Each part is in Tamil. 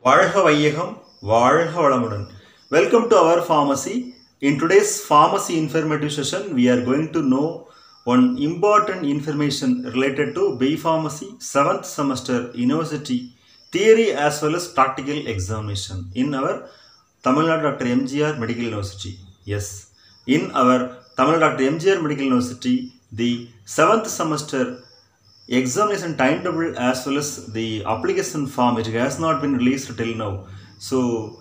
வாழ்க வையகம் வாழ்க வளமுடன் welcome to our pharmacy in today's pharmacy informative session we are going to know one important information related to b pharmacy 7th semester university theory as well as practical examination in our tamil nadu dr mgr medical university yes in our tamil nadu dr mgr medical university the 7th semester examination timetable as well as the application form it has not been released till now so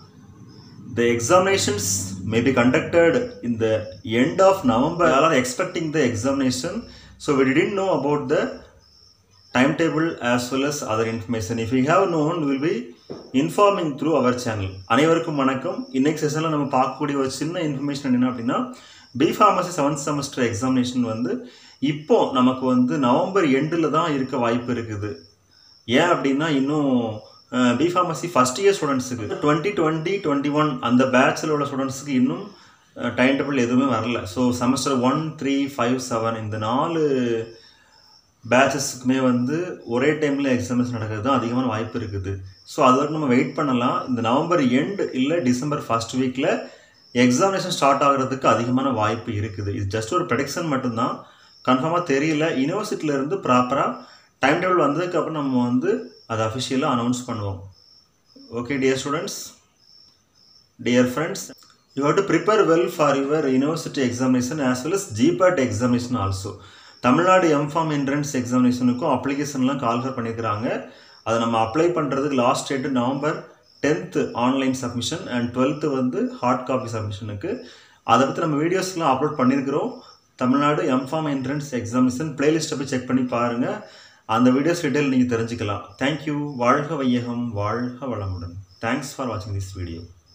the examinations may be conducted in the end of november all are expecting the examination so we didn't know about the timetable as well as other information if we have known we will be informing through our channel அனைவருக்கும் வணக்கம் இன்னைக்கு செஷனில் நம்ம பார்க்கக்கூடிய ஒரு சின்ன இன்ஃபர்மேஷன் என்ன அப்படின்னா B pharmacy seventh semester examination வந்து இப்போ நமக்கு வந்து நவம்பர் எண்டில் தான் இருக்க வாய்ப்பு இருக்குது ஏன் அப்படின்னா இன்னும் பி ஃபார்மசி ஃபஸ்ட் இயர் ஸ்டூடெண்ட்ஸுக்கு டுவெண்ட்டி டுவெண்ட்டி டுவெண்ட்டி ஒன் அந்த பேட்சில் உள்ள ஸ்டூடெண்ட்ஸுக்கு இன்னும் டைம் டேபிள் எதுவுமே வரல so semester one three five seven இந்த நாலு பேட்சஸ்க்குமே வந்து ஒரே டைமில் எக்ஸாமினேஷன் நடக்கிறது தான் அதிகமான வாய்ப்பு இருக்குது ஸோ அது வரைக்கும் நம்ம வெயிட் பண்ணலாம் இந்த நவம்பர் எண்ட் இல்லை டிசம்பர் ஃபர்ஸ்ட் வீக்கில் எக்ஸாமினேஷன் ஸ்டார்ட் ஆகிறதுக்கு அதிகமான வாய்ப்பு இருக்குது இது ஜஸ்ட் ஒரு ப்ரெடிக்ஷன் மட்டும்தான் கன்ஃபார்மாக தெரியல யூனிவர்சிட்டியிலேருந்து ப்ராப்பராக டைம் டேபிள் வந்ததுக்கப்புறம் நம்ம வந்து அதை அஃபிஷியலாக அனௌன்ஸ் பண்ணுவோம் okay dear students dear friends you have to prepare well for your university examination as well as GPAT examination also Tamil Nadu M Pharm entrance எக்ஸாமினேஷனுக்கும் அப்ளிகேஷன்லாம் கால்ஃபர் பண்ணியிருக்கிறாங்க அதை நம்ம அப்ளை பண்ணுறதுக்கு last date November tenth online submission and twelfth வந்து ஹார்ட் காப்பி சப்மிஷனுக்கு அதை பற்றி நம்ம வீடியோஸ்லாம் அப்லோட் பண்ணியிருக்கிறோம் தமிழ்நாடு எம்ஃபார்ம் என்ட்ரன்ஸ் எக்ஸாமினேஷன் பிளேலிஸ்ட்டை போய் செக் பண்ணி பாருங்கள் அந்த வீடியோஸ் டீட்டெயில் நீங்கள் தெரிஞ்சுக்கலாம் தேங்க்யூ வாழ்க வையகம் வாழ்க வளமுடன் தேங்க்ஸ் ஃபார் வாட்சிங் திஸ் வீடியோ